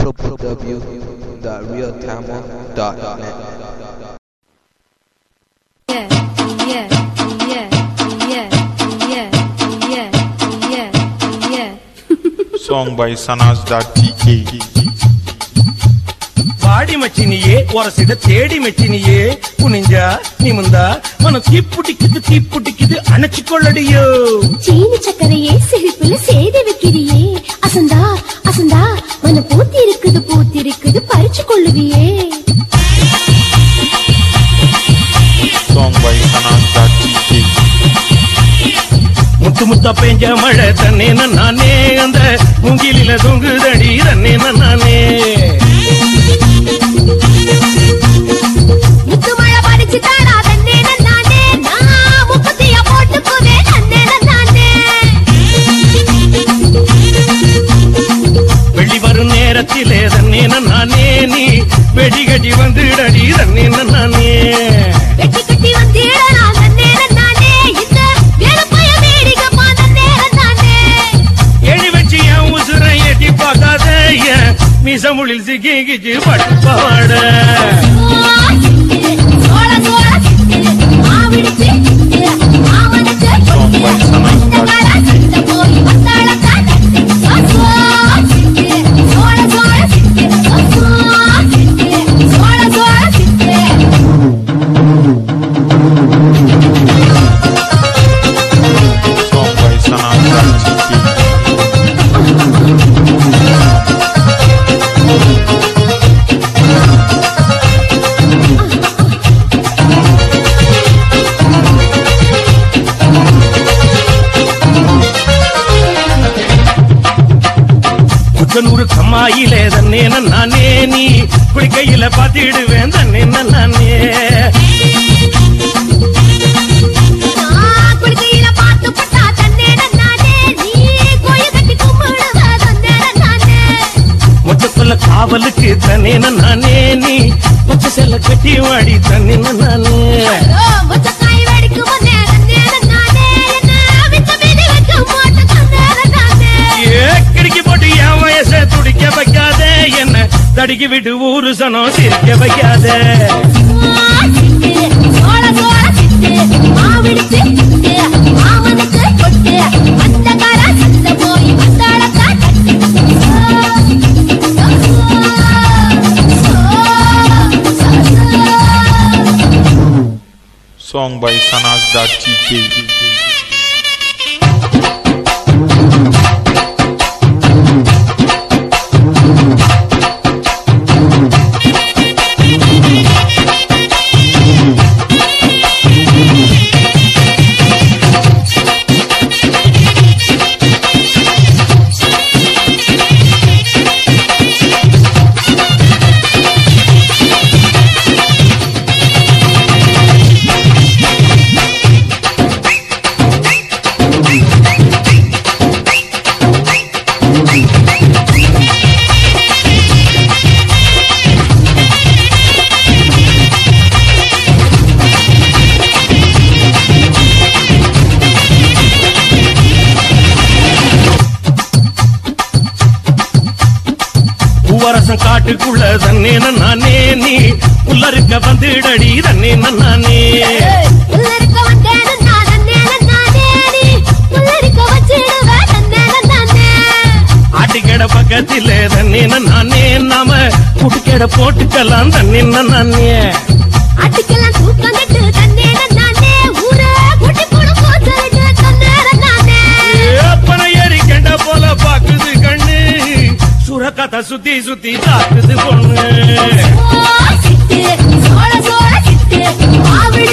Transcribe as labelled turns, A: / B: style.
A: www.realtamil.net.
B: yeah, yeah, yeah, yeah, yeah, yeah, yeah, yeah.
C: Song by Sanas.tk.
D: வாடி மச்சினியே ஒரசிட தேடி மச்சினியே குனிஞ்சா நிமிந்தா மனம் தீப்புட்டிக்குது தீப்புட்டிக்குது அணைச்சு கொள்ளடியோ
E: சீனி சக்கரையே சிரிப்புல சேதி வைக்கிறியே அசந்தா அசந்தா மன பூத்தி இருக்குது பூத்தி இருக்குது பறிச்சு கொள்ளுவியே
C: Song by Sanas.tk.
D: முத்து முத்தா பெஞ்ச மழை தன்னே நானே அந்த மூங்கிலில தொங்குதடி தன்னே நானே
E: முத்து மழை படிச்சு தாரா தன்னே நானே நான் முப்பத்தியா போட்டுக்குவே தன்னே நானே
D: வெளி வரும் நேரத்திலே தன்னே நானே நீ வெடிகடி வந்துடடி தன்னே நானே
E: வெட்டி கட்டி வந்தீடனா தன்னே நானே இந்த வேலப்பைய வேடிக்கை தன்னே நானே
D: எழி வச்சு என் உசுரை எட்டி பார்க்காத என் மிசமுளில் சிக்கிச்சு பட்டு பாட
E: சோழ சோழ மாவிடுச்சு மாமனுக்கு
C: Song by Sanas.tk. Song by Sanas.tk.
D: புத்தனூரு கம்மாயிலே தன்னே நானே நீ குளிக்கையில பாத்திடுவேன் தன்னே நானே மொத்தத்துல காவலுக்கு தன்னே நானே நீ மொத்த செல்ல கட்டி வாடி தன்னே நானே ஏ, கிடுக்கி போட்டு என் வயச துடிக்க வைக்காத என்ன தடுக்கி விட்டு ஊரு சனம் சிரிக்க வைக்காத
C: Song by Sanas.tk.
D: பூவரசம் காட்டுக்குள்ள தன்னே நானே நீ உள்ளருக்க வந்துடடி தன்னே நானே ஆட்டுக்கடை பக்கத்தில தன்னே நானே நாம குட்டுக்கடை போட்டுக்கலாம் தன்னே நானே
E: அட்டுக்கெல்லாம் தூக்கம் கட்டு தன்னே நானே ஊரே குட்டி போட போச்சு தன்னே நானே
D: ஏப்பனை ஏறி கெண்ட போல பாக்குது கண்ணு சுரக்கத்தை சுத்தி சுத்தி தாக்குது பொண்ணு
E: சிட்டு சோழ சோழ சிட்டு மாவிடு